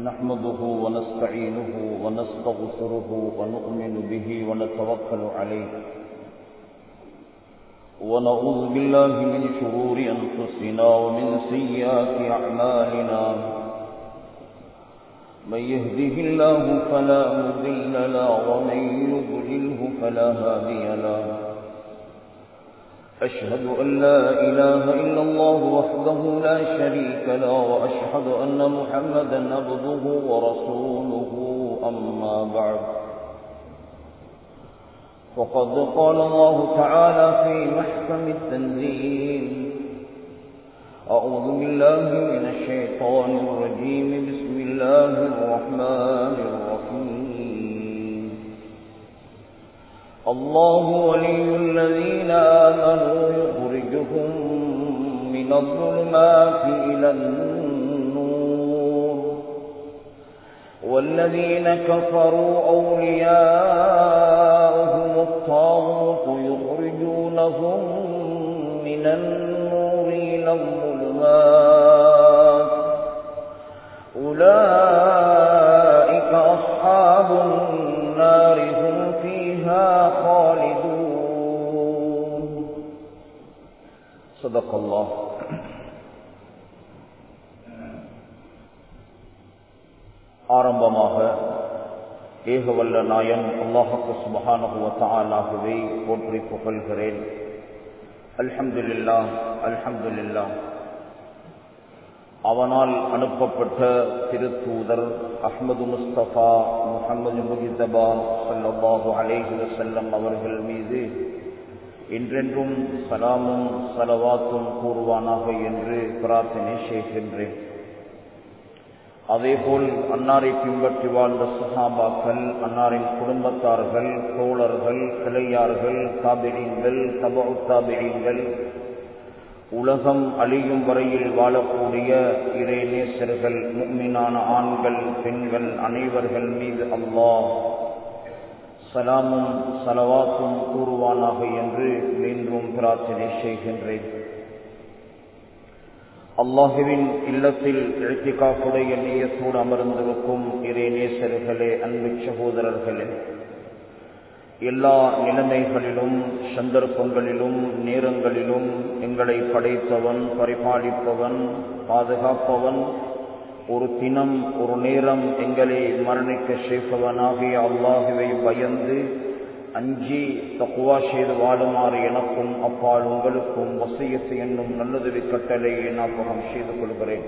نحمده ونستعينه ونستغفره ونؤمن به ونتوكل عليه ونعوذ بالله من شرور أنفسنا ومن سيئات أعمالنا من يهده الله فلا مضل له ومن يضلله فلا هادي له أشهد أن لا إله إلا الله وحده لا شريك له وأشهد أن محمدا عبده ورسوله أما بعد وقد قال الله تعالى في محكم التنزيل أعوذ بالله من الشيطان الرجيم بسم الله الرحمن الرحيم الله ولي الذين آمنوا يخرجهم من الظلمات إلى النور والذين كفروا أولياءهم الطاغوت يخرجونهم من النور إلى الظلمات أولئك أصحاب النار هم فيها خالدون صدق الله ஆரம்பமாக ஏகவல்ல நாயன் அல்லாஹுக்கு சுபஹானகுவத்தாலாகவே போற்றி புகழ்கிறேன் அல்ஹம்துலில்லா அல்ஹம்துலில்லா அவனால் அனுப்பப்பட்ட திருத்தூதர் அஹ்மது முஸ்தபா முகமது முகிதபா சல்லாஹூ அலேஹி வசல்லம் அவர்கள் மீது என்றென்றும் சலாமும் சலவாத்தும் கூறுவானாக என்று பிரார்த்தனை செய்கின்றேன் அதேபோல் அன்னாரை பின்பற்றி வாழ்ந்த சுஹாபாக்கள் அன்னாரின் குடும்பத்தார்கள் தோழர்கள் கிளையார்கள் தாபிரீன்கள் தபு தாபிரீன்கள் உலகம் அழியும் வரையில் வாழக்கூடிய இறை நேசர்கள் முக்மினான ஆண்கள் பெண்கள் அனைவர்கள் மீது அல்லாஹ் சலாமும் சலவாத்தும் கூறுவானாக என்று மீண்டும் பிரார்த்தனை செய்கின்றேன் அல்லாஹுவின் இல்லத்தில் எழுத்திக்காப்புடைய நீயத்தோடு அமர்ந்திருக்கும் இறை நேசர்களே அன்பு சகோதரர்களே எல்லா நிலைமைகளிலும் சந்தர்ப்பங்களிலும் நேரங்களிலும் எங்களை படைத்தவன் பரிபாலிப்பவன் பாதுகாப்பவன் ஒரு தினம் ஒரு நேரம் எங்களை மரணிக்க செய்பவனாகிய அல்லாஹுவை பயந்து அஞ்சி தக்குவா செய்து வாழுமாறு எனக்கும் அப்பால் உங்களுக்கும் வசியத்து என்னும் நல்லதுவி கட்டளை ஞாபகம் செய்து கொள்கிறேன்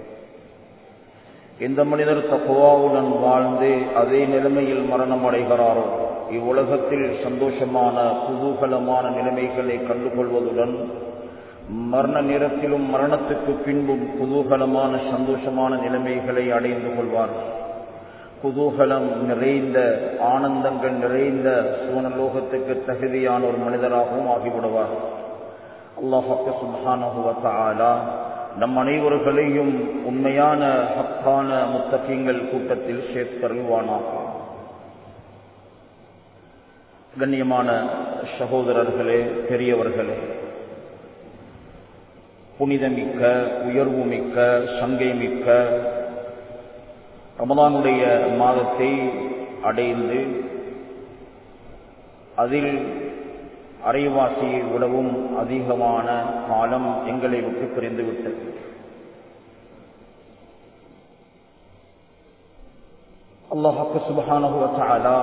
எந்த மனிதர் தக்குவாவுடன் வாழ்ந்து அதே நிலைமையில் மரணம் அடைகிறாரோ இவ்வுலகத்தில் சந்தோஷமான குதூகலமான நிலைமைகளை கண்டுகொள்வதுடன் மரண நேரத்திலும் மரணத்துக்கு பின்பும் குதூகலமான சந்தோஷமான நிலைமைகளை அடைந்து கொள்வார் குதூகலம் நிறைந்த ஆனந்தங்கள் நிறைந்த சூனலோகத்துக்கு தகுதியான ஒரு மனிதராகவும் ஆகிவிடுவார் அல்லாஹாக்கு சுபானுவத்தாலா நம் அனைவர்களையும் உண்மையான ஹக்கான முத்தகங்கள் கூட்டத்தில் சேர்த்தருள்வானாக கண்ணியமான சகோதரர்களே பெரியவர்களே புனிதமிக்க உயர்வுமிக்க சங்கைமிக்க ரமதானுடைய மாதத்தை அடைந்து அதில் அரைவாசியை விடவும் அதிகமான காலம் எங்களை விட்டு பிரிந்து விட்டது அல்லாஹாக்கு சுபகானுவத்தாலா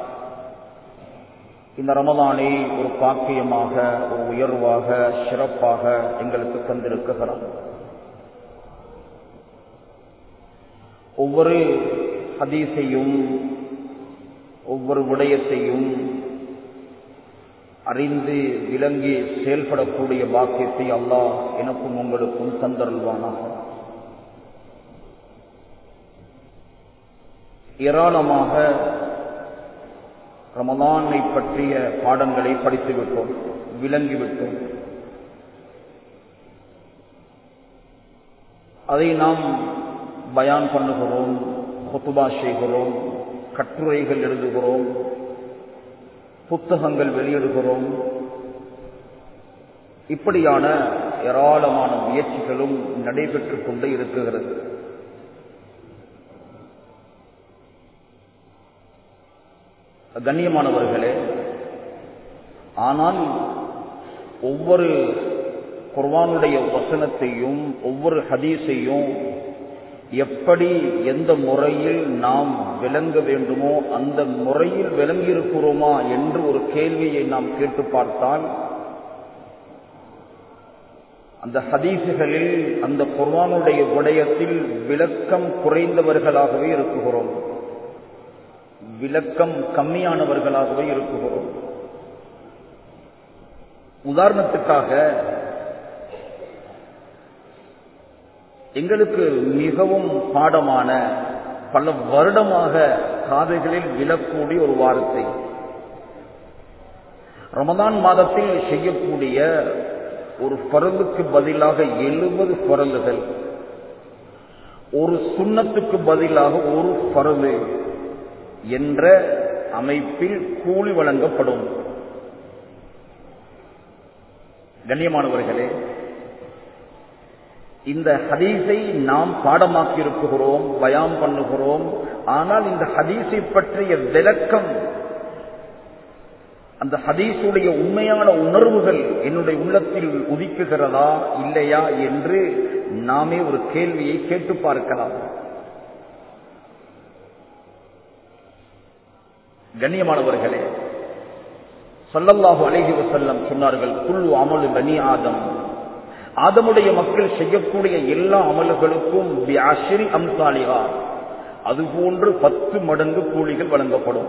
இந்த ரமதானை ஒரு பாக்கியமாக ஒரு உயர்வாக சிறப்பாக எங்களுக்கு தந்திருக்கிறார் ஒவ்வொரு ஹதீஸையும் ஒவ்வொரு விடயத்தையும் அறிந்து விளங்கி செயல்படக்கூடிய பாக்கியத்தை அல்லாஹ் எனக்கும் உங்களுக்கும் தந்தருள்வானாக ஏராளமாக ரமலானை பற்றிய பாடங்களை படித்துவிட்டோம் விளங்கிவிட்டோம் அதை நாம் பயான் பண்ணுகிறோம் கொத்துபா செய்கிறோம் கட்டுரைகள் எழுதுகிறோம் புத்தகங்கள் வெளியிடுகிறோம் இப்படியான ஏராளமான முயற்சிகளும் நடைபெற்றுக் கொண்டே இருக்குகிறது கண்ணியமானவர்களே ஆனால் ஒவ்வொரு குர்வானுடைய வசனத்தையும் ஒவ்வொரு ஹதீஸையும் எப்படி எந்த முறையில் நாம் விளங்க வேண்டுமோ அந்த முறையில் விளங்கியிருக்கிறோமா என்று ஒரு கேள்வியை நாம் கேட்டு பார்த்தால் அந்த ஹதீசுகளில் அந்த குர்வானுடைய விடயத்தில் விளக்கம் குறைந்தவர்களாகவே இருக்குகிறோம் விளக்கம் கம்மியானவர்களாகவே இருக்குகிறோம் உதாரணத்துக்காக எங்களுக்கு மிகவும் பாடமான பல வருடமாக காதைகளில் விழக்கூடிய ஒரு வார்த்தை ரமதான் மாதத்தில் செய்யக்கூடிய ஒரு பருந்துக்கு பதிலாக எழுபது பருந்துகள் ஒரு சுண்ணத்துக்கு பதிலாக ஒரு பருது என்ற அமைப்பில் கூலி வழங்கப்படும் கண்ணியமானவர்களே இந்த ஹதீஸை நாம் பாடமாக்கி இருக்குகிறோம் பயாம் பண்ணுகிறோம் ஆனால் இந்த ஹதீஸை பற்றிய விளக்கம் அந்த ஹதீஸுடைய உண்மையான உணர்வுகள் என்னுடைய உள்ளத்தில் உதிக்குகிறதா இல்லையா என்று நாமே ஒரு கேள்வியை கேட்டு பார்க்கலாம் கண்ணியமானவர்களே சொல்லல்லாஹு அழகி வசல்லம் சொன்னார்கள் குழு அமலு பனி ஆதம் ஆதமுடைய மக்கள் செய்யக்கூடிய எல்லா அமல்களுக்கும் வியாசிரி அம்சாலிகா அதுபோன்று பத்து மடங்கு கூலிகள் வழங்கப்படும்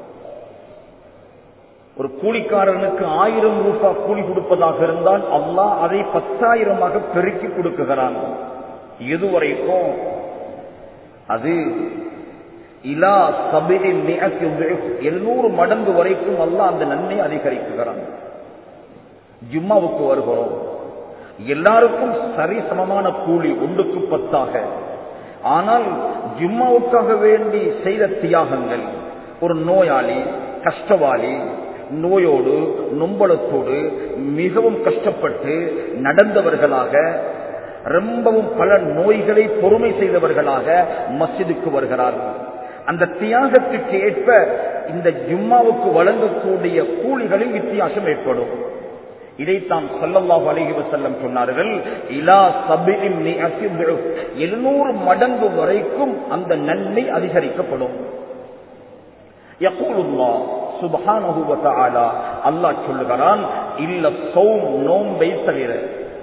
ஒரு கூலிக்காரனுக்கு ஆயிரம் ரூபாய் கூலி கொடுப்பதாக இருந்தால் அல்லாஹ் அதை பத்தாயிரமாக பெருக்கி கொடுக்குகிறான் எதுவரைக்கும் அது இலா சபையின் எழுநூறு மடங்கு வரைக்கும் அல்லாஹ் அந்த நன்மை அதிகரிக்குகிறான் ஜும்மாவுக்கு வருகிறோம் எல்லாருக்கும் சரி சமமான கூலி ஒன்றுக்கு பத்தாக ஆனால் ஜும்மாவுக்காக வேண்டி செய்த தியாகங்கள் ஒரு நோயாளி கஷ்டவாளி நோயோடு நொம்பலத்தோடு மிகவும் கஷ்டப்பட்டு நடந்தவர்களாக ரொம்பவும் பல நோய்களை பொறுமை செய்தவர்களாக மஸ்ஜிதுக்கு வருகிறார்கள் அந்த தியாகத்துக்கு ஏற்ப இந்த ஜும்மாவுக்கு வழங்கக்கூடிய கூலிகளில் வித்தியாசம் ஏற்படும் இதைத்தான் சொல்லல்லாஹு அலைஹி வஸல்லம் சொன்னார்கள் இலா சபிஇன் மிஅத்தி துஃப். எழுநூறு மடங்கு வரைக்கும் அந்த நன்மை அதிகரிக்கப்படும் யகூலுல்லாஹ் சுப்ஹானஹு வ தஆலா அல்லாஹ் சொல்லுகிறான் இல்ல சௌம் நோம்பை தவிர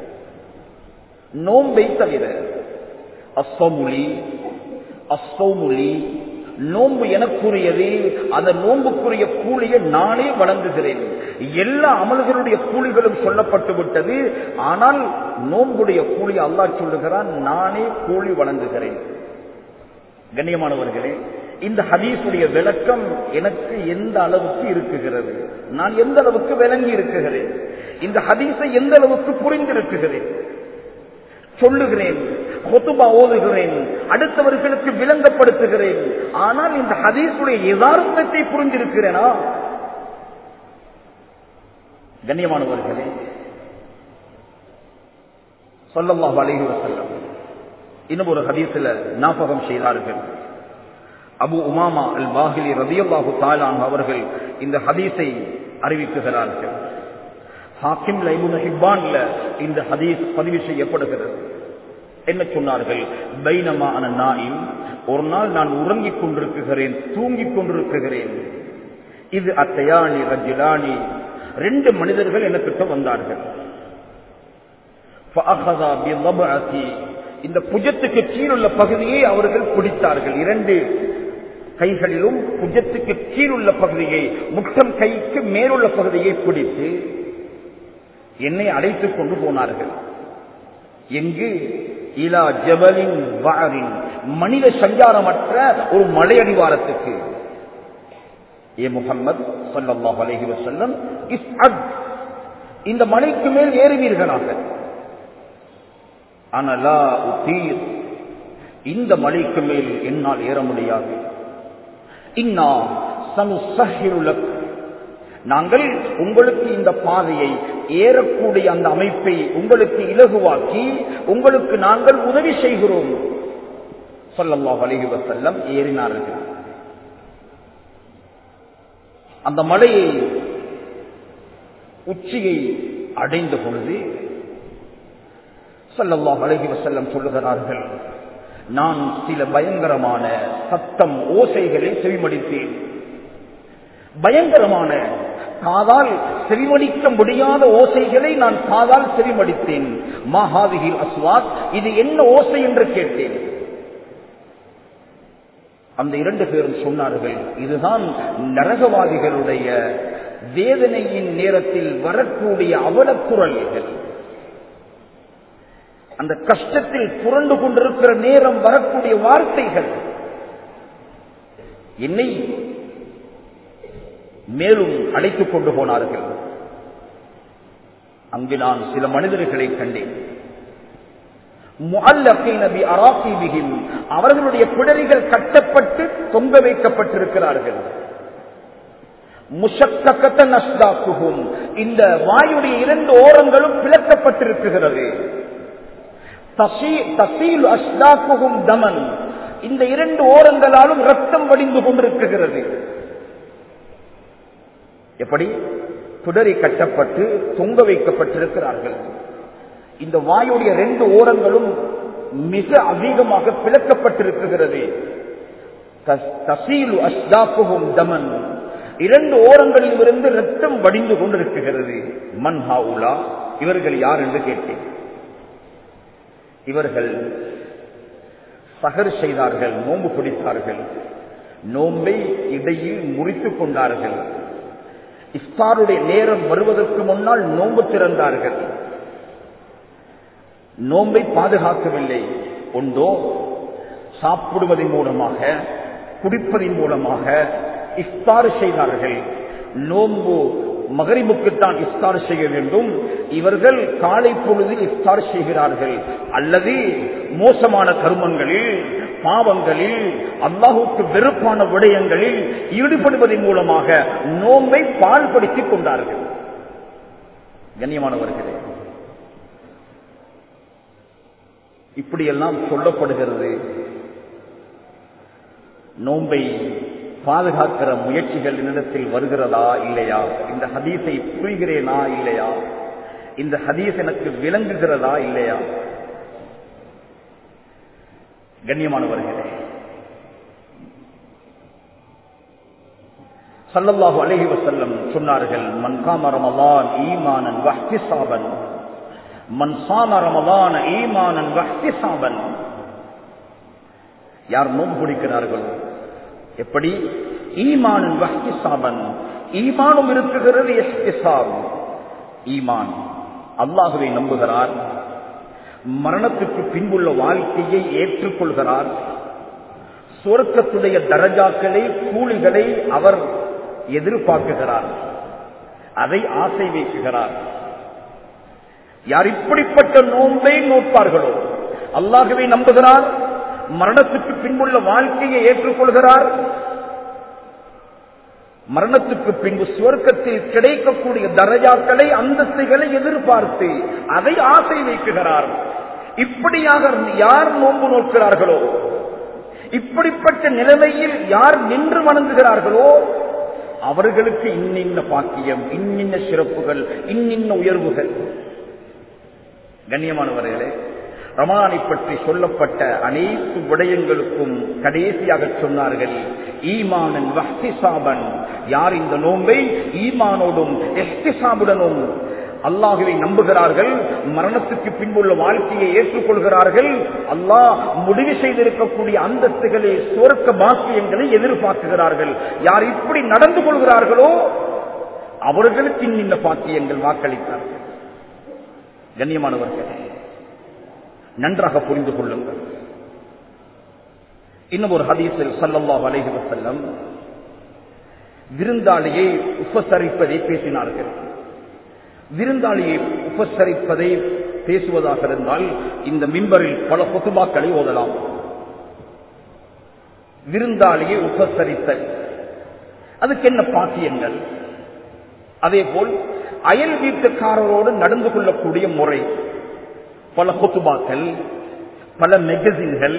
நோம்பை தவிர அஸ்ஸமுலி அஸ்ஸௌமுலி நோன்பு எனக்குரியது அந்த நோன்புக்குரிய கூலியை நானே வழங்குகிறேன் எல்லா அமல்களுடைய கூலிகளும் சொல்லப்பட்டு விட்டது ஆனால் நோன்புடைய கூலி அல்லாஹ் சொல்லுகிறான் நானே கூலி வழங்குகிறேன் கண்ணியமானவர்களே இந்த ஹதீஸுடைய விளக்கம் எனக்கு எந்த அளவுக்கு இருக்குகிறது நான் எந்த அளவுக்கு விளங்கி இருக்குகிறேன் இந்த ஹதீஸை எந்த அளவுக்கு புரிந்திருக்குகிறேன் சொல்லுகிறேன் கொத்துபா ஓதுகிறேன் அடுத்தவர்களுக்கு விளங்கப்படுத்துகிறேன் ஆனால் இந்த ஹதீஸுடைய யதார்த்தத்தை புரிந்திருக்கிறேனா கண்ணியமானவர்களே சொல்லல்லாஹு அலைஹி வஸல்லம் இன்னும் ஒரு ஹதீஸில் ஞாபகம் செய்தார்கள் அபு உமாமா அல் பாஹிலி ரதியல்லாஹு தாலான் அவர்கள் இந்த ஹதீஸை அறிவிக்குகிறார்கள் ஹாக்கிம் லைபுன் ஹிப்பான்ல இந்த ஹதீஸ் பதிவு செய்யப்படுகிறது என்ன சொன்னார்கள் பைனமான நாயின் ஒரு நாள் நான் உறங்கிக் கொண்டிருக்கிறேன் தூங்கிக் கொண்டிருக்கிறேன் இது அத்தையானி ரஜிலானி ரெண்டு மனிதர்கள் எனக்கிட்ட வந்தார்கள் فأخذا بضبعتي. இந்த புஜத்துக்கு கீழுள்ள பகுதியை அவர்கள் பிடித்தார்கள் இரண்டு கைகளிலும் புஜத்துக்கு கீழுள்ள பகுதியை முட்டம் கைக்கு மேலுள்ள பகுதியை பிடித்து என்னை அழைத்துக் கொண்டு போனார்கள் எங்கு இலா ஜபலின் வாரின் மனித சஞ்சாரமற்ற ஒரு மலையடிவாரத்துக்கு ஏ முகம்மது சல்லல்லாஹு அலைஹி வஸல்லம் இஸ்அத் இந்த மலைக்கு மேல் ஏறுவீர்களாக அனலா உத்தீர் இந்த மலைக்கு மேல் என்னால் ஏற முடியாது இன்னா சனு சஹிருலக் நாங்கள் உங்களுக்கு இந்த பாதையை ஏறக்கூடிய அந்த அமைப்பை உங்களுக்கு இலகுவாக்கி உங்களுக்கு நாங்கள் உதவி செய்கிறோம் சொல்லல்லாஹு அலைஹி வஸல்லம் ஏறினார்கள் அந்த மலையை உச்சியை அடைந்த பொழுது ஸல்லல்லாஹு அலைஹி வஸல்லம் சொல்லுகிறார்கள் நான் சில பயங்கரமான சத்தம் ஓசைகளை செவிமடித்தேன் பயங்கரமான காதால் செவிமடிக்க முடியாத ஓசைகளை நான் காதால் செவிமடித்தேன் மகாதிகில் அஸ்வாத் இது என்ன ஓசை என்று கேட்டேன் அந்த இரண்டு பேரும் சொன்னார்கள் இதுதான் நரகவாதிகளுடைய வேதனையின் நேரத்தில் வரக்கூடிய அவலக்குரல்கள் அந்த கஷ்டத்தில் புரண்டு கொண்டிருக்கிற நேரம் வரக்கூடிய வார்த்தைகள் என்னை மேலும் அழைத்துக் கொண்டு போனார்கள் அங்கு நான் சில மனிதர்களை கண்டேன் முஅல்லகீன பி அராகிபிஹிம் அவர்களுடைய பிடரிகள் கட்டப்பட்டு தொங்க வைக்கப்பட்டிருக்கிறார்கள் முஷக்கத்த நஷ்டாக்குகும் இந்த வாயுடைய இரண்டு ஓரங்களும் பிளக்கப்பட்டிருக்கிறது தசீல் அஷ்டாக்குகும் தமன் இந்த இரண்டு ஓரங்களாலும் ரத்தம் வடிந்து கொண்டிருக்கிறது எப்படி புடரி கட்டப்பட்டு தொங்க வைக்கப்பட்டிருக்கிறார்கள் இந்த வாயுடைய ரெண்டு ஓரங்களும் மிக அதிகமாக பிளக்கப்பட்டிருக்கிறது தசீலு அஷ்டாக்குகும் தமன் இரண்டு ஓரங்களில் இருந்து ரத்தம் வடிந்து கொண்டிருக்கிறது மன் ஹாவுலா இவர்கள் யார் என்று கேட்டேன் இவர்கள் சகர் செய்தார்கள் நோன்பு பிடித்தார்கள் நோன்பை இடையில் முறித்துக் கொண்டார்கள் இஃப்தாருடைய நேரம் வருவதற்கு முன்னால் நோன்பு திறந்தார்கள் நோன்பை பாதுகாக்கவில்லை ஒன்றோ சாப்பிடுவதன் மூலமாக குடிப்பதன் மூலமாக இஃப்தார் செய்தார்கள் நோன்பு மகரிபுக்குத்தான் இஃப்தார் செய்ய வேண்டும் இவர்கள் காலை பொழுதில் இஃப்தார் செய்கிறார்கள் அல்லது மோசமான கருமங்களில் பாவங்களில் அல்லாஹுக்கு வெறுப்பான விடயங்களில் ஈடுபடுவதன் மூலமாக நோன்பை பால்படுத்திக் கொண்டார்கள் கண்ணியமானவர்களே இப்படியெல்லாம் சொல்லப்படுகிறது நோன்பை பாதுகாக்கிற முயற்சிகள் என்னிடத்தில் வருகிறதா இல்லையா இந்த ஹதீஸை புரிகிறேனா இல்லையா இந்த ஹதீஸ் எனக்கு விளங்குகிறதா இல்லையா கண்ணியமானவர்களே சல்லல்லாஹு அலைஹி வஸல்லம் சொன்னார்கள் மன் காம ரமலான் ஈமானன் வஹ்திசாபன் மன் சாம ரமலான ஈமானன் வஹ்திசாபன் யார் நோன்பு பிடிக்கிறார்களோ எப்படி ஈமானன் வஹ்திசாபன் ஈமானும் இருக்குகிறது இஹ்திசாப் ஈமான் அல்லாஹுவை நம்புகிறார் மரணத்துக்கு பின்புள்ள வாழ்க்கையை ஏற்றுக்கொள்கிறார் சுவர்க்கத்துடைய தரஜாக்களை கூலிகளை அவர் எதிர்பார்க்குகிறார் அதை ஆசை வைக்குகிறார் யார் இப்படிப்பட்ட நோன்பை நோட்பார்களோ அல்லாகவே நம்புகிறார் மரணத்துக்கு பின்புள்ள வாழ்க்கையை ஏற்றுக்கொள்கிறார் மரணத்துக்கு பின்பு சுவர்க்கத்தில் கிடைக்கக்கூடிய தரஜாக்களை அந்தஸ்துகளை எதிர்பார்த்து அதை ஆசை வைக்குகிறார் இப்படியாக யார் நோன்பு நோக்கிறார்களோ இப்படிப்பட்ட நிலைமையில் யார் நின்று வணங்குகிறார்களோ அவர்களுக்கு இன்னின்ன பாக்கியம் இன்னின்ன சிறப்புகள் இன்னின்ன உயர்வுகள் கண்ணியமானவர்களே ரமலானை பற்றி சொல்லப்பட்ட அனைத்து விடயங்களுக்கும் கடைசியாக சொன்னார்கள் ஈமானன் வஹ்திசாபன் யார் இந்த நோன்பை ஈமானோடும் எஸ்திசாபுடனும் அல்லாஹுவை நம்புகிறார்கள் மரணத்துக்கு பின்புள்ள வாழ்க்கையை ஏற்றுக்கொள்கிறார்கள் அல்லாஹ் முடிவு செய்திருக்கக்கூடிய அந்தஸ்துகளை சுவர்க்க பாக்கியங்களை எதிர்பார்க்குகிறார்கள் யார் இப்படி நடந்து கொள்கிறார்களோ அவர்களுக்கு இன்னின்ன பாக்கியங்கள் வாக்களித்தார்கள் கண்ணியமானவர்கள் நன்றாக புரிந்து கொள்ளுங்கள் இன்னும் ஒரு ஹதீஸில் சல்லல்லாஹு அலைஹி வஸல்லம் விருந்தாளியை உபசரிப்பதை பேசினார்கள் விருந்தாளியை உபசரிப்பதை பேசுவதாக இருந்தால் இந்த மிம்பரில் பல பொதுமாக்களை ஓதலாம் விருந்தாளியை உபசரித்தல் அதுக்கு என்ன பாக்கியங்கள் அதே போல் அயல் வீட்டுக்காரரோடு நடந்து கொள்ளக்கூடிய முறை பல கொத்துபாக்கள் பல மெகசின்கள்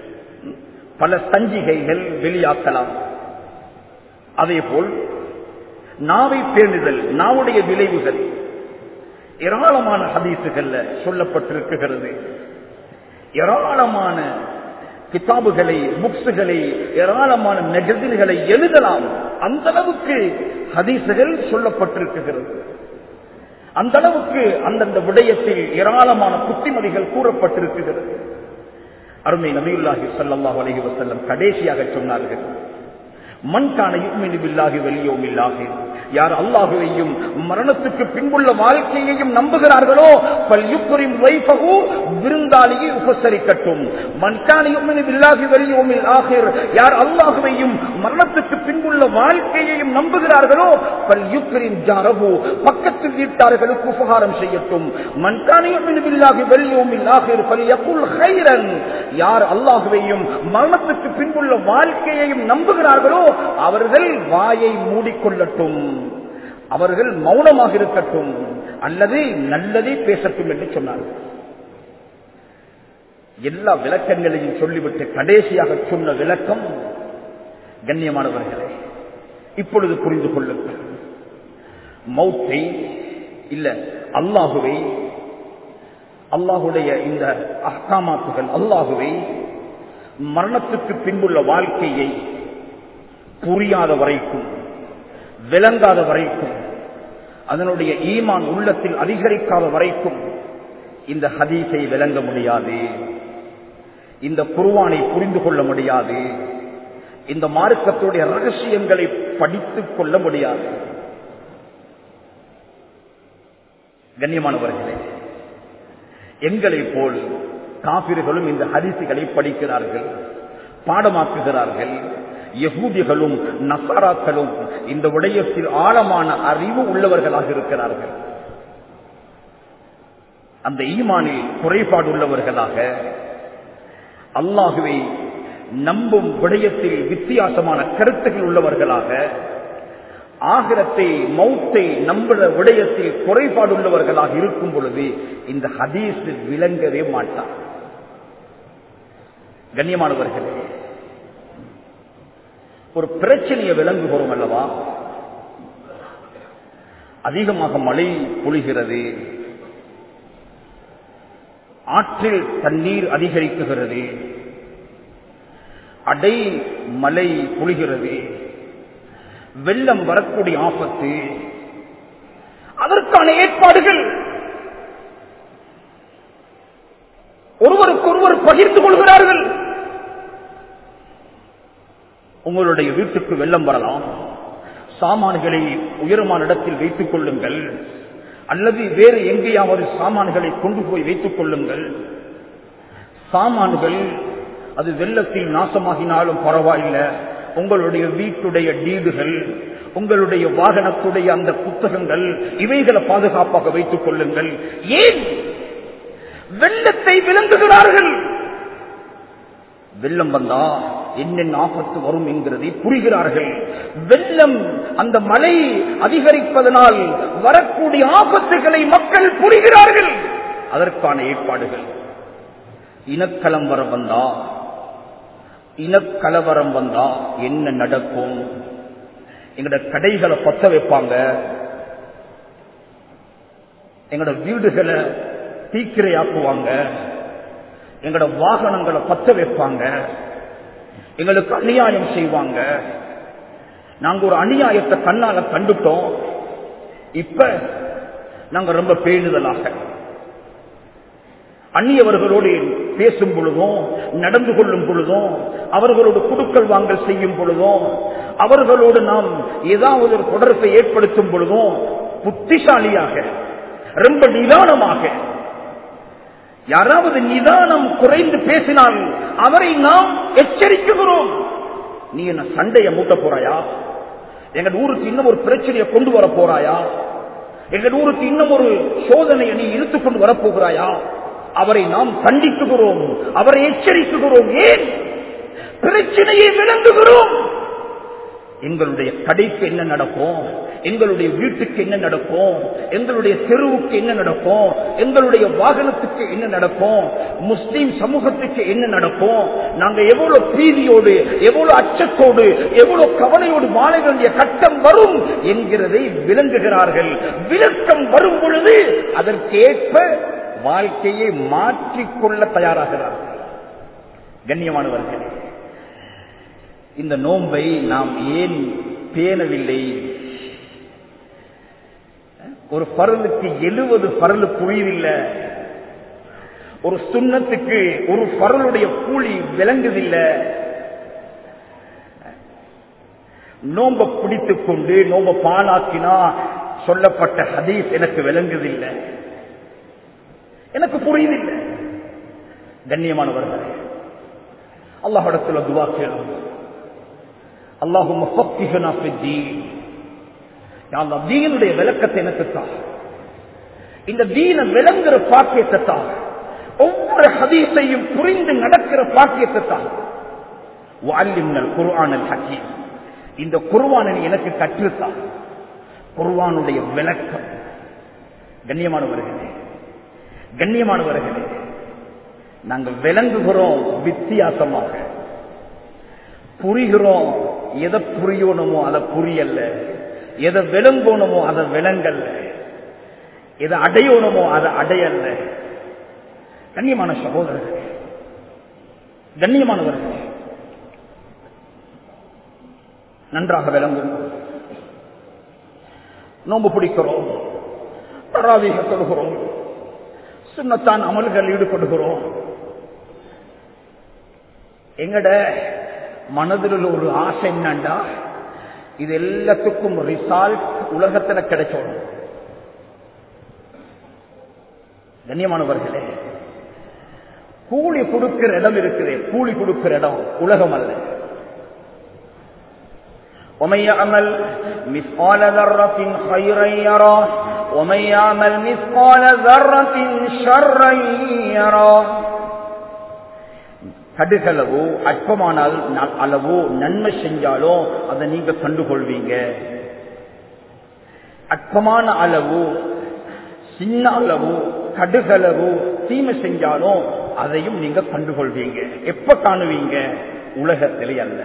பல சஞ்சிகைகள் வெளியாக்கலாம் அதே போல் நாவை பேணுதல் நாவுடைய விளைவுகள் ஏராளமான ஹதீசுகள்ல சொல்லப்பட்டிருக்கிறது ஏராளமான கிதாபுகளை புக்ஸுகளை ஏராளமான மெகசின்களை எழுதலாம் அந்த அளவுக்கு ஹதீசுகள் சொல்லப்பட்டிருக்கிறது அந்த அளவுக்கு அந்தந்த விடயத்தில் ஏராளமான புத்திமதிகள் கூறப்பட்டிருக்கிறது அருமை நபியுல்லாஹி ஸல்லல்லாஹு அலைஹி வஸல்லம் கடைசியாக சொன்னார்கள் மண்கான யுக்மினு பில்லாஹி வெளியோமில்லாஹி யார் அல்லாஹுவையும் மரணத்துக்கு பின்புள்ள வாழ்க்கையையும் நம்புகிறார்களோ பல் யுக்ரிம் வைஃபஹு விருந்தாளியை உபசரிக்கட்டும் மண்கான யுக்மினு பில்லாஹி வெளியோமில் ஆகிர் யார் அல்லாஹுவையும் மரணத்துக்கு பின்புள்ள வாழ்க்கையையும் நம்புகிறார்களோ பல் யுக்ரிம் ஜாரஹு பக்கத்தில் வீட்டார்களுக்கு உபகாரம் செய்யட்டும் மண்கான யுக்மினு பில்லாஹி வெளியோமில் ஆகிர் பல் யகுல் ஹைரன் யார் அல்லாஹுவையும் மரணத்துக்கு பின்புள்ள வாழ்க்கையையும் நம்புகிறார்களோ அவர்கள் வாயை மூடிக்கொள்ளட்டும் அவர்கள் மௌனமாக இருக்கட்டும் அல்லது நல்லதே பேசட்டும் என்று சொன்னார்கள் எல்லா விளக்கங்களையும் சொல்லிவிட்டு கடைசியாக சொன்ன விளக்கம் கண்ணியமானவர்களே இப்பொழுது புரிந்து கொள்ளுங்கள் மௌத்தை இல்ல அல்லாஹுவை அல்லாஹுடைய இந்த அஹ்காமாத்துகள் அல்லாஹுவை மரணத்துக்கு பின்புள்ள வாழ்க்கையை புரியாத வரைக்கும் விளங்காத வரைக்கும் அதனுடைய ஈமான் உள்ளத்தில் அதிகரிக்காத வரைக்கும் இந்த ஹதீஸை விளங்க முடியாது இந்த குருவானை புரிந்து கொள்ள முடியாது இந்த மார்க்கத்துடைய ரகசியங்களை படித்துக் கொள்ள முடியாது கண்ணியமானவர்களே எங்களை போல் காபிர்களும் இந்த ஹரிசுகளை படிக்கிறார்கள் பாடமாக்குகிறார்கள் யகூதிகளும் நசாராக்களும் இந்த விடயத்தில் ஆழமான அறிவு உள்ளவர்களாக இருக்கிறார்கள் அந்த ஈமானில் குறைபாடு உள்ளவர்களாக அல்லாஹுவை நம்பும் விடயத்தில் வித்தியாசமான கருத்துகள் உள்ளவர்களாக ஆகிரத்தை மௌத்தை நம்புற விடயத்தில் குறைபாடு உள்ளவர்களாக இருக்கும் பொழுது இந்த ஹதீஸ் விளங்கவே மாட்டார் கண்ணியமானவர்களே ஒரு பிரச்சனையை விளங்குகிறோம் அல்லவா அதிகமாக மழை பொழிகிறது ஆற்றில் தண்ணீர் அதிகரிக்குகிறது அடை மலை பொழிகிறது வெள்ளம் வரக்கூடிய ஆபத்து அதற்கான ஏற்பாடுகள் ஒருவருக்கொருவர் பகிர்ந்து கொள்கிறார்கள் உங்களுடைய வீட்டுக்கு வெள்ளம் வரலாம் சாமான்களை உயரமான இடத்தில் வைத்துக் கொள்ளுங்கள் அல்லது வேறு எங்கேயாவது சாமான்களை கொண்டு போய் வைத்துக் கொள்ளுங்கள் சாமான்கள் அது வெள்ளத்தில் நாசமாகினாலும் பரவாயில்லை உங்களுடைய வீட்டுடைய டீடுகள் உங்களுடைய வாகனத்துடைய அந்த புத்தகங்கள் இவைகளை பாதுகாப்பாக வைத்துக் கொள்ளுங்கள் ஏன் வெள்ளத்தை விளங்குகிறார்கள் வெள்ளம் வந்தா என்னென்ன ஆபத்து வரும் என்கிறதை புரிகிறார்கள் வெள்ளம் அந்த மழை அதிகரிப்பதனால் வரக்கூடிய ஆபத்துகளை மக்கள் புரிகிறார்கள் அதற்கான ஏற்பாடுகள் இனக்கலவரம் வந்தா இனக்கலவரம் வந்தா என்ன நடக்கும் எங்கட கடைகளை பத்த வைப்பாங்க எங்கட வீடுகளை தீக்கிரையாக்குவாங்க எங்கட வாகனங்களை பத்த வைப்பாங்க எங்களுக்கு அநியாயம் செய்வாங்க நாங்க ஒரு அநியாயத்தை கண்ணால கண்டுட்டோம் இப்ப நாங்க ரொம்ப பேணுதலாக அந்நியவர்களோடு பேசும் பொழுதும் நடந்து கொள்ளும் பொழுதும் அவர்களோடு குடுக்கல் வாங்கல் செய்யும் பொழுதும் அவர்களோடு நாம் ஏதாவது ஒரு தொடர்பை ஏற்படுத்தும் பொழுதும் புத்திசாலியாக ரொம்ப நிதானமாக யாராவது நிதானம் குறைந்து பேசினால் அவரை நாம் எச்சரிக்குகிறோம் நீ என்ன சண்டைய மூட்ட போறாயா எங்க ஊருக்கு இன்னும் ஒரு பிரச்சனையை கொண்டு வர போறாயா எங்க ஊருக்கு இன்னும் ஒரு சோதனையை நீ இழுத்துக் கொண்டு வரப்போகிறாயா அவரை நாம் கண்டிக்குகிறோம் அவரை எச்சரிக்குகிறோம் ஏன் பிரச்சனையை விளங்குகிறோம் எங்களுடைய கடைக்கு என்ன நடக்கும் எங்களுடைய வீட்டுக்கு என்ன நடக்கும் எங்களுடைய தெருவுக்கு என்ன நடக்கும் எங்களுடைய வாகனத்துக்கு என்ன நடக்கும் முஸ்லீம் சமூகத்துக்கு என்ன நடக்கும் நாங்க எவ்வளவு பீதியோடு எவ்வளவு அச்சத்தோடு எவ்வளவு கவலையோடு வாழ வேண்டிய கட்டம் வரும் என்கிறதை விளங்குகிறார்கள் விளக்கம் வரும் பொழுது அதற்கேற்ப வாழ்க்கையை மாற்றிக்கொள்ள தயாராகிறார்கள் கண்ணியமானவர்களே இந்த நோன்பை நாம் ஏன் பேணவில்லை ஒரு பரலுக்கு எழுபது பரலு புரியுதில்லை ஒரு சுண்ணத்துக்கு ஒரு பரலுடைய கூலி விளங்குதில்லை நோம்ப பிடித்துக் கொண்டு நோம்ப பாலாக்கினா சொல்லப்பட்ட ஹதீஸ் எனக்கு விளங்குதில்லை எனக்கு புரியுதில்லை கண்ணியமானவர்களே அல்லாஹிடத்துல துவா கேளும் அல்லாஹும் தீனுடைய விளக்கத்தை எனக்கு தான் இந்த தீன விளங்குற பாக்கியத்தை தான் ஒவ்வொரு ஹதீஸையும் புரிந்து நடக்கிற பாக்கியத்தை தான் வால்லிம்னல் குர்ஆனல் ஹக்கீம் இந்த குர்வானை எனக்கு கற்றுத்தான் குர்வானுடைய விளக்கம் கண்ணியமானவர்களே கண்ணியமானவர்களே நாங்கள் விளங்குகிறோம் வித்தியாசமாக புரிகிறோம் எதை புரியணுமோ அதை புரியல எதை விளங்கணுமோ அதை விளங்கல்ல எதை அடையணுமோ அதை அடையல்ல கண்ணியமான சகோதரர்களே கண்ணியமானவர்களே நன்றாக விளங்கும் நோம்பு பிடிக்கிறோம் தராவீக தொழுகிறோம் சுண்ணத்தான் அமல்கள் ஈடுபடுகிறோம் எங்கட மனதில் ஒரு ஆசை என்னண்டா இது எல்லாத்துக்கும் ரிசால்ட் உலகத்துல கிடைச்சோடும் கண்ணியமானவர்களே கூலி கொடுக்கிற இடம் இருக்குது கூலி கொடுக்கிற இடம் உலகம் அல்ல ومن يعمل مثقال ذرة خيرا يراه ومن يعمل مثقال ذرة شرا يراه கடுகளவோ அற்பமானால் அளவோ நன்மை செஞ்சாலும் அதை நீங்க கண்டுகொள்வீங்க அற்பமான அளவு சின்ன அளவு கடுகளவு தீமை செஞ்சாலும் அதையும் நீங்க கண்டுகொள்வீங்க எப்ப காணுவீங்க உலகத்திலே அல்ல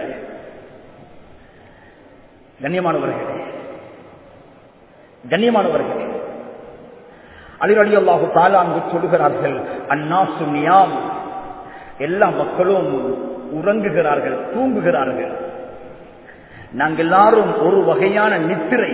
கண்ணியமானவர்களே கண்ணியமானவர்களே அலிரலி அல்லாஹு தாலா அங்கு சொல்லுகிறார்கள் அண்ணா சுனியாம் எல்லா மக்களும் உறங்குகிறார்கள் தூங்குகிறார்கள் நாங்கள் எல்லாரும் ஒரு வகையான நித்திரை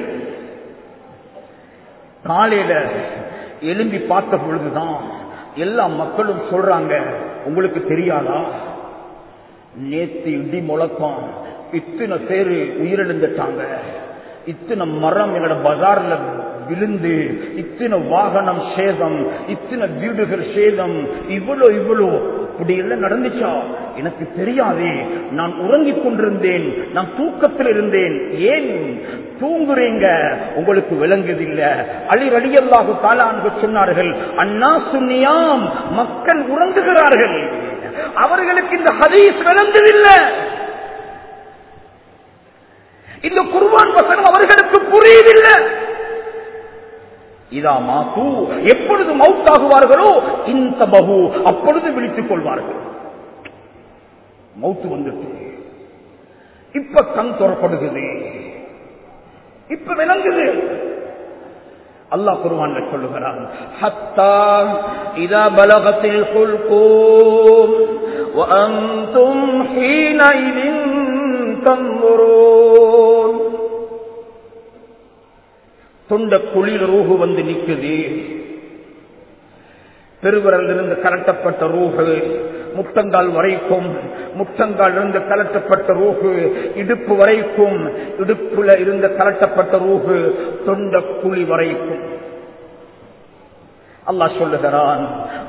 காலையில எலும்பி பார்த்த பொழுதுதான் எல்லா மக்களும் சொல்றாங்க உங்களுக்கு தெரியாதா நேத்து இடி முழக்கம் இத்தனை பேரு உயிரிழந்துட்டாங்க இத்தனை மரம் எங்களோட பஜார்ல விழுந்து இத்தனை வாகனம் சேதம் இத்தனை வீடுகள் சேதம் இவ்வளோ இவ்வளோ இப்படி எல்லாம் நடந்துச்சா எனக்கு தெரியாதே நான் உறங்கிக் கொண்டிருந்தேன் நான் தூக்கத்தில் இருந்தேன் ஏன் தூங்குறீங்க உங்களுக்கு விளங்குதில்ல அலி ரலியல்லாஹு தாலான்னு சொன்னார்கள் அண்ணா சுன்னியாம் மக்கள் உறங்குகிறார்கள் அவர்களுக்கு இந்த ஹதீஸ் விளங்குதில்லை இந்த குர்வான் வசனம் அவர்களுக்கு புரியவில்லை இதா மாத்து எப்பொழுது மவுத்தாகுவார்களோ இந்த பகு அப்பொழுது விழித்துக் கொள்வார்கள் மவுத்து வந்துட்டு இப்ப கண் தோறப்படுகிறது இப்ப விளங்குது அல்லாஹ் குருவான் சொல்லுகிறான் ஹத்தா இதா பலகத்தில் குல்கூம் وأنتم حينئذ تنظرون தொண்ட குளிர் ரூஹு வந்து நிக்குது பெருவிரல் இருந்து கலட்டப்பட்ட ரூஹு முட்டங்கால் வரைக்கும் முட்டங்கால் இருந்து கலட்டப்பட்ட ரூஹு இடுப்பு வரைக்கும் இடுப்புல இருந்து கலட்டப்பட்ட ரூஹு தொண்ட குழி வரைக்கும் அல்லாஹ் சொல்லுகிறான்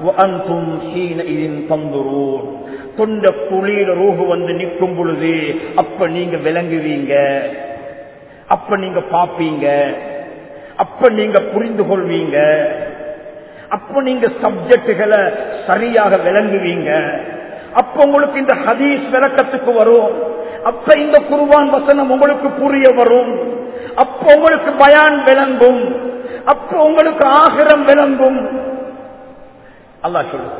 தொண்ட குழியில ரூஹு வந்து நிற்கும் பொழுது அப்ப நீங்க விளங்குவீங்க அப்ப நீங்க பாப்பீங்க அப்ப நீங்க புரிந்து கொள்வீங்க அப்ப நீங்க சப்ஜெக்டுகளை சரியாக விளங்குவீங்க அப்ப உங்களுக்கு இந்த ஹதீஸ் விளக்கத்துக்கு வரும் அப்ப இந்த குருவான் வசனம் உங்களுக்கு புரிய வரும் அப்போ உங்களுக்கு பயான் விளங்கும் அப்போ உங்களுக்கு ஆகிரம் விளங்கும் அல்லாஹ் சொல்லுங்க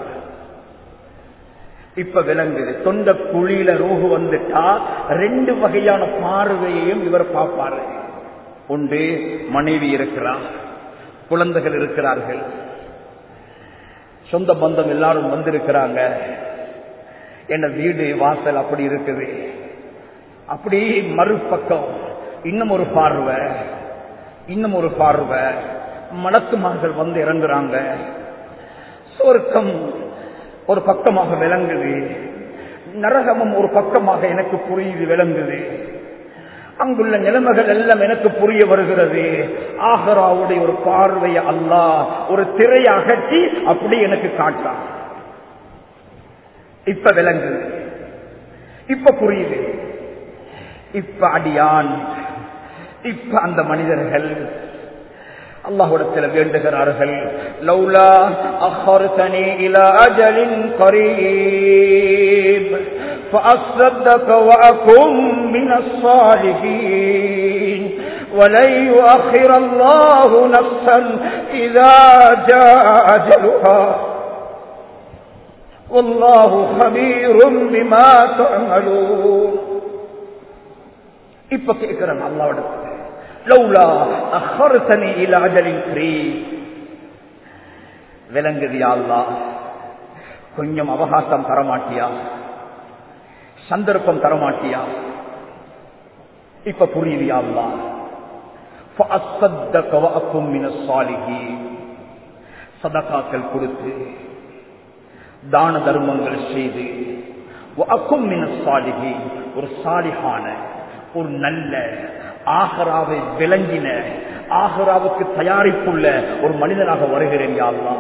இப்ப விளங்குது தொண்ட குழியில ரூஹு வந்துட்டா ரெண்டு வகையான பார்வையையும் இவர் பார்ப்பாரு உண்டு மனைவி இருக்கிறார் குழந்தைகள் இருக்கிறார்கள் சொந்த பந்தம் எல்லாரும் வந்திருக்கிறாங்க என்ன வீடு வாசல் அப்படி இருக்குது அப்படி மறுபக்கம் இன்னும் ஒரு பார்வை இன்னும் ஒரு பார்வை மலக்குமார்கள் வந்து இறங்குறாங்க சொர்க்கம் ஒரு பக்கமாக விளங்குது நரகமும் ஒரு பக்கமாக எனக்கு புரியுது விளங்குது அங்குள்ள நிலைமைகள் எல்லாம் எனக்கு புரிய வருகிறது ஆகராவுடைய ஒரு பார்வையை அல்லா ஒரு திரையை அகற்றி அப்படி எனக்கு காட்டான் இப்ப விளங்குது இப்ப புரியுது இப்ப அடியான் இப்ப அந்த மனிதர்கள் அல்லாஹுடத்தில் வேண்டுகிறார்கள் லௌலா அஹர்தனி இலா அஜலின் கரீப் فأصدق وأكن من الصالحين ولن يؤخر الله نفسا إذا جاء أجلها والله خبير بما تعملون இப்ப கேட்கிறேன் அல்லாவிடத்தில் லௌலா அஹர்தனி இல அஜலின் விளங்குதியா அல்லா கொஞ்சம் அவகாசம் தரமாட்டியா சந்தர்ப்பம் தரமாட்டியா இப்ப புரியுதியா அல்லா சதகாக்கள் கொடுத்து தான தர்மங்கள் செய்து அக்கும் சாலிகி ஒரு சாலிகான ஒரு நல்ல ஆகராவை விளங்கின ஆகராவுக்கு தயாரிப்புள்ள ஒரு மனிதனாக வருகிறேன் யாழ்லா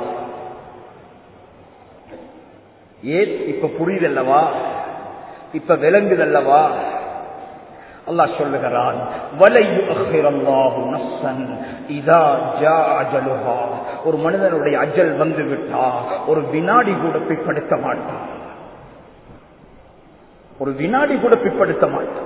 ஏன் இப்ப புரியுதல்லவா இப்ப விளங்குதல்லவா அல்லாஹ் சொல்லுகிறான் ஒரு மனிதனுடைய அஜல் வந்து விட்டா ஒரு வினாடி கூட பிற்படுத்த மாட்டான் ஒரு வினாடி கூட பிற்படுத்த மாட்டான்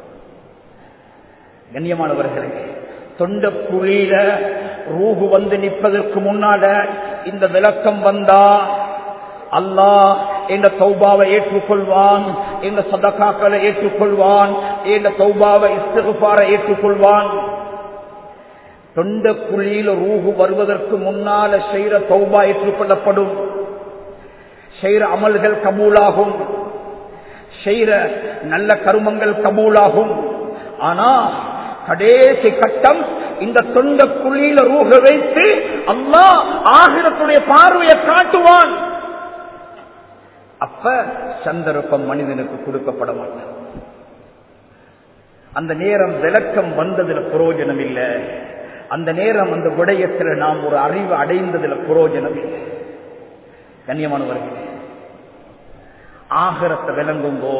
கண்ணியமானவர்களே தொண்ட குழியில ரூகு வந்து நிற்பதற்கு முன்னால இந்த விளக்கம் வந்தா அல்லாஹ் என்ற தௌபாவை ஏற்றுக்கொள்வான் என்ற சதகாக்களை ஏற்றுக்கொள்வான் என்ற தௌபாவை இஸ்திகுபாரை ஏற்றுக்கொள்வான் தொண்ட குழியில ரூகு வருவதற்கு முன்னால செய்கிற தௌபா ஏற்றுக்கொள்ளப்படும் செய்கிற அமல்கள் கபூலாகும் செய்கிற நல்ல கருமங்கள் கபூலாகும் ஆனா கடைசி கட்டம் இந்த தொண்ட குழியில ரூக வைத்து அல்லாஹ் ஆகிரத்துடைய பார்வையை காட்டுவான் அப்ப சந்தர்ப்பம் மனிதனுக்கு கொடுக்கப்பட மாட்டான் அந்த நேரம் விளக்கம் வந்ததுல புரோஜனம் இல்லை அந்த நேரம் அந்த விடயத்தில் நாம் ஒரு அறிவு அடைந்ததுல புரோஜனம் இல்லை கண்ணியமானவர்கள் ஆகரத்தை விளங்குங்கோ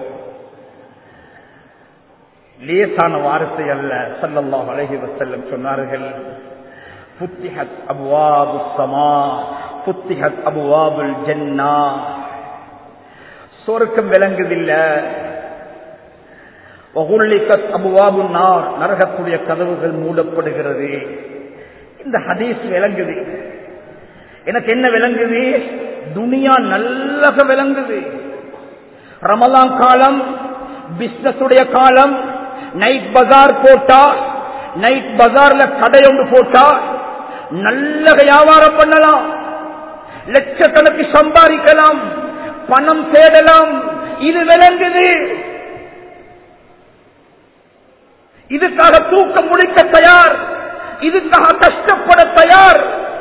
லேசான வார்த்தை அல்ல சல்லல்லாஹ் அழகி வசல்லம் சொன்னார்கள் புத்திஹத் அபுவாபு சமா புத்திஹத் அபுவாபுல் ஜன்னா சொர்க்கம் விளங்குதில்ல அபுவாபு நார் நரகத்துடைய கதவுகள் மூடப்படுகிறது இந்த ஹதீஸ் விளங்குது எனக்கு என்ன விளங்குது துனியா நல்லக விளங்குது ரமலான் காலம் பிசினஸ் காலம் நைட் பஜார் போட்டா நைட் பஜார்ல கடை ஒன்று போட்டா நல்ல வியாபாரம் பண்ணலாம் லட்சக்கணக்கு சம்பாதிக்கலாம் பணம் தேடலாம் இது விளங்குது இதுக்காக தூக்கம் முடிக்க தயார் இதுக்காக கஷ்டப்பட தயார்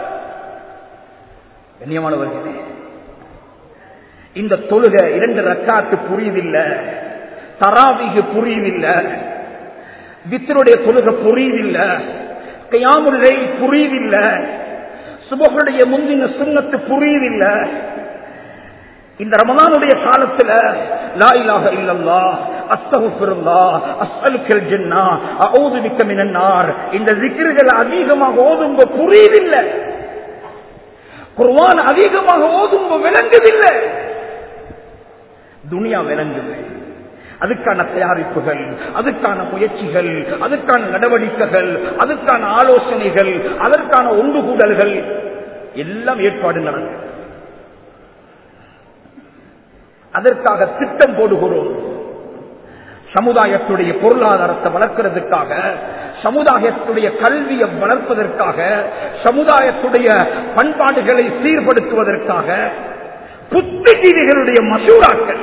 கண்ணியமானவர்களே இந்த தொழுகை இரண்டு ரக்காத்து புரியுதில்லை தராவிகு புரியுதில்லை வித்தருடைய தொழுகை புரியுதில்லை கையாமுறை புரியுதில்லை சுபகளுடைய முந்தின சுண்ணத்து புரியுதில்லை இந்த ரமதானுடைய காலத்துல லாயிலாக இல்லல்லா அஸ்தகுல்லா அஸ்அலுக்கல் ஜன்னா அவுது மிக்க மினன்னார் இந்த ஜிக்கிர்கள் அதிகமாக ஓதுங்க புரியுதில்லை குர்வான் அதிகமாக ஓதுங்க விளங்குதில்லை துனியா விளங்குது அதுக்கான தயாரிப்புகள் அதுக்கான முயற்சிகள் அதுக்கான நடவடிக்கைகள் அதுக்கான ஆலோசனைகள் அதற்கான ஒன்றுகூடல்கள் எல்லாம் ஏற்பாடு நடக்கும் அதற்காக திட்டம் போடுகிறோம் சமுதாயத்துடைய பொருளாதாரத்தை வளர்க்கிறதுக்காக சமுதாயத்துடைய கல்வியை வளர்ப்பதற்காக சமுதாயத்துடைய பண்பாடுகளை சீர்படுத்துவதற்காக புத்திஜீவிகளுடைய மசூராக்கள்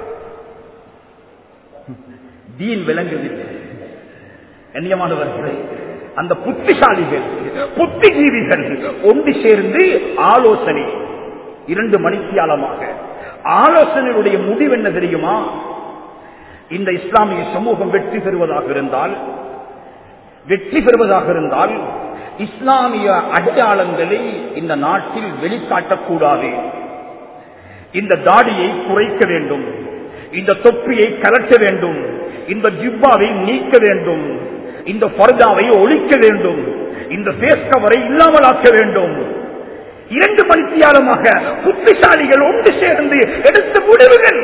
தீன் விளங்குதில்லை கண்ணியமானவர்களே அந்த புத்திசாலிகள் புத்திஜீவிகள் ஒன்று சேர்ந்து ஆலோசனை இரண்டு மணித்தியாலமாக ஆலோசனையுடைய முடிவு என்ன தெரியுமா இந்த இஸ்லாமிய சமூகம் வெற்றி பெறுவதாக இருந்தால் வெற்றி பெறுவதாக இருந்தால் இஸ்லாமிய அடையாளங்களை இந்த நாட்டில் வெளிக்காட்டக்கூடாது இந்த தாடியை குறைக்க வேண்டும் இந்த தொப்பியை கலட்ட வேண்டும் இந்த ஜிப்பாவை நீக்க வேண்டும் இந்த பர்தாவை ஒழிக்க வேண்டும் இந்த பேஸ்கவரை இல்லாமலாக்க வேண்டும் இரண்டு மணித்தியாலமாக புத்திசாலிகள் ஒன்று சேர்ந்து எடுத்த முடிவுகள்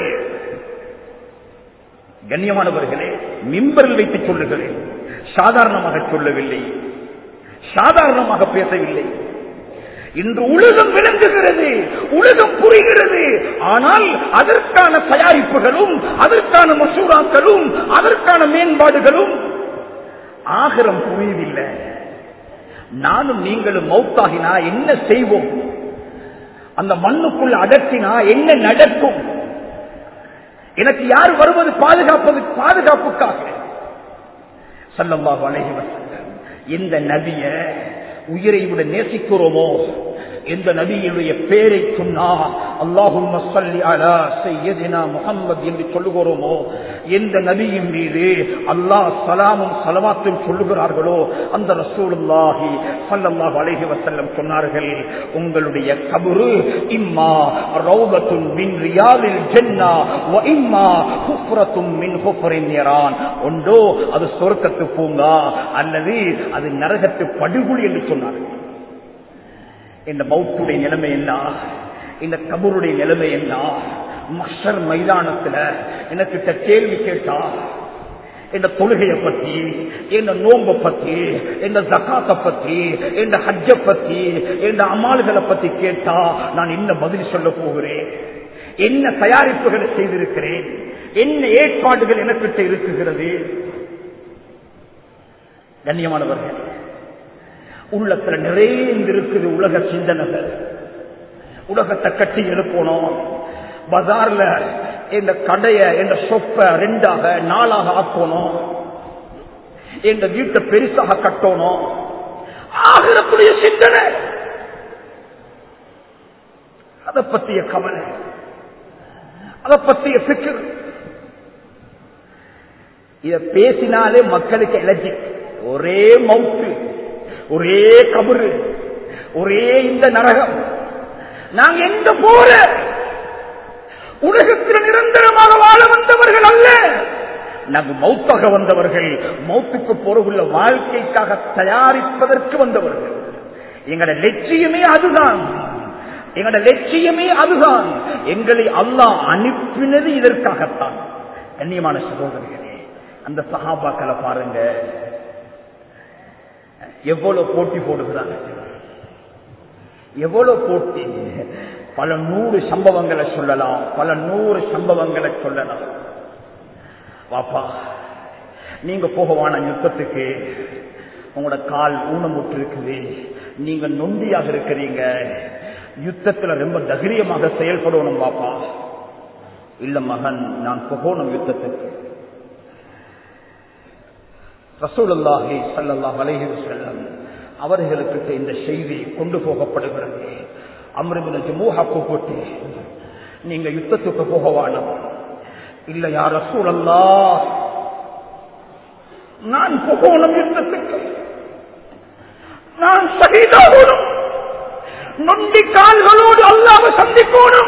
கண்ணியமானவர்களே மிம்பரில் வைத்து சொல்லுகிறேன் சாதாரணமாக சொல்லவில்லை சாதாரணமாக பேசவில்லை இன்று உலகம் விளங்குகிறது உலகம் புரிகிறது ஆனால் அதற்கான தயாரிப்புகளும் அதற்கான மசூராக்களும் அதற்கான மேம்பாடுகளும் ஆகரம் புரியுதில்லை நானும் நீங்களும் மௌத்தாகினா என்ன செய்வோம் அந்த மண்ணுக்குள்ள அடக்கினா என்ன நடக்கும் எனக்கு யார் வருவது பாதுகாப்பது பாதுகாப்புக்காக சல்லம்மா வளைவர் எந்த நபிய உயிரை விட நேசிக்கிறோமோ எந்த நபியினுடைய பேரை சொன்னா அல்லாஹும் முகம்மது என்று சொல்லுகிறோமோ எந்த நபியின் மீது அல்லாஹ் சலாமும் சலவாத்தும் சொல்லுகிறார்களோ அந்த ரசூலுல்லாஹி சல்லல்லாஹு அலைஹி வஸல்லம் சொன்னார்கள் உங்களுடைய கபரு இம்மா ரௌதத்துன் மின் ரியாலில் ஜன்னா வ இம்மா ஹுஃப்ரத்தும் மின் ஹுஃப்ரின் நிரான் ஒன்றோ அது சொர்க்கத்து பூங்கா அல்லது அது நரகத்து படுகொலி என்று சொன்னார்கள் இந்த மௌத்துடைய நிலைமை என்ன இந்த கபருடைய நிலைமை என்ன மஷர் மைதானத்துல எனக்கிட்ட கேள்வி கேட்டா இந்த தொழுகையை பத்தி இந்த நோம்ப பத்தி இந்த ஜக்காத்தை பத்தி இந்த ஹஜ்ஜ பத்தி இந்த அமால்களை பத்தி கேட்டா நான் என்ன பதில் சொல்ல போகிறேன் என்ன தயாரிப்புகளை செய்திருக்கிறேன் என்ன ஏற்பாடுகள் எனக்கிட்ட இருக்குகிறது கண்ணியமானவர்கள் உள்ளத்துல நிறைந்து இருக்குது உலக சிந்தனைகள் உலகத்தை கட்டி எழுப்பணும் பஜார்ல இந்த கடைய இந்த சொப்ப ரெண்டாக நாளாக ஆக்கணும் இந்த வீட்டை பெருசாக கட்டணும் ஆகிறக்கூடிய சிந்தனை அதை பற்றிய கவலை அதை பற்றிய பிக்கர் இத பேசினாலே மக்களுக்கு எலர்ஜி ஒரே மவுத்து ஒரே கபரு ஒரே இந்த நரகம் நாங்க எங்க போற உலகத்தில் நிரந்தரமாக வாழ வந்தவர்கள் அல்ல நாங்க மௌத்தாக வந்தவர்கள் மௌத்துக்கு போறவுள்ள வாழ்க்கைக்காக தயாரிப்பதற்கு வந்தவர்கள் எங்களோட லட்சியமே அதுதான் எங்களோட லட்சியமே அதுதான் எங்களை அல்லாஹ் அனுப்பினது இதற்காகத்தான் கண்ணியமான சகோதரர்களே அந்த சகாபாக்களை பாருங்க எவ்வளவு போட்டி போடுகிறாங்க எவ்வளவு போட்டி பல நூறு சம்பவங்களை சொல்லலாம் பல நூறு சம்பவங்களை சொல்லலாம் வாப்பா நீங்க போகவான யுத்தத்துக்கு உங்களோட கால் ஊனமுட்டு இருக்குது நீங்க நொண்டியாக இருக்கிறீங்க யுத்தத்துல ரொம்ப தைரியமாக செயல்படணும் பாப்பா இல்ல மகன் நான் போகணும் யுத்தத்துக்கு ரசூலுல்லாஹி சல்லல்லாஹு அலைஹி வஸல்லம் அவர்களுக்கு இந்த செய்தி கொண்டு போகப்படுகிறது அம்ருபின் ஜமூஹா கூப்பிட்டு நீங்க யுத்தத்துக்கு போகவான இல்ல யார் ரசூலல்லா நான் போகணும் யுத்தத்துக்கு நான் சகிதாகணும் நொண்டி கால்களோடு அல்லாம சந்திக்கணும்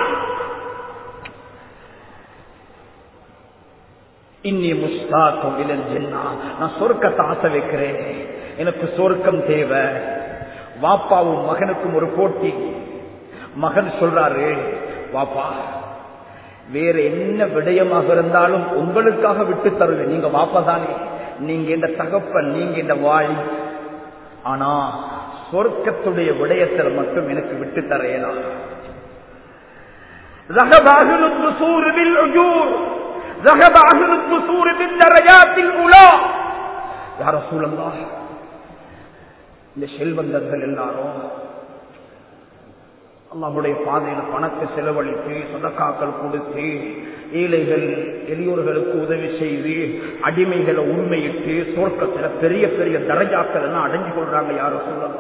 இன்னி முஸ்தாக்கும் ஜென்னா நான் சொர்க்கத்தை ஆசை வைக்கிறேன் எனக்கு சொர்க்கம் தேவை வாப்பாவும் மகனுக்கும் ஒரு போட்டி மகன் சொல்றாரு வாப்பா வேற என்ன விடயமாக இருந்தாலும் உங்களுக்காக விட்டு தருவேன் நீங்க வாப்பதானே நீங்க இந்த தகப்பன் நீங்க இந்த வாய் ஆனா சொர்க்கத்துடைய விடயத்தில் மட்டும் எனக்கு விட்டு தரையலாம் ذهب أهل الدثور بالأجور ذهب أهل الدثور بالدرجات الأولى يا رسول الله இந்த செல்வந்தர்கள் எல்லாரும் அல்லாஹுடைய பாதையில பணத்தை செலவழித்து சொதக்காக்கள் கொடுத்து ஏழைகள் எளியோர்களுக்கு உதவி செய்து அடிமைகளை உண்மையிட்டு சொர்க்கத்துல பெரிய பெரிய தரஜாக்கள் எல்லாம் அடைஞ்சு கொள்றாங்க யாரும் சொல்லலாம்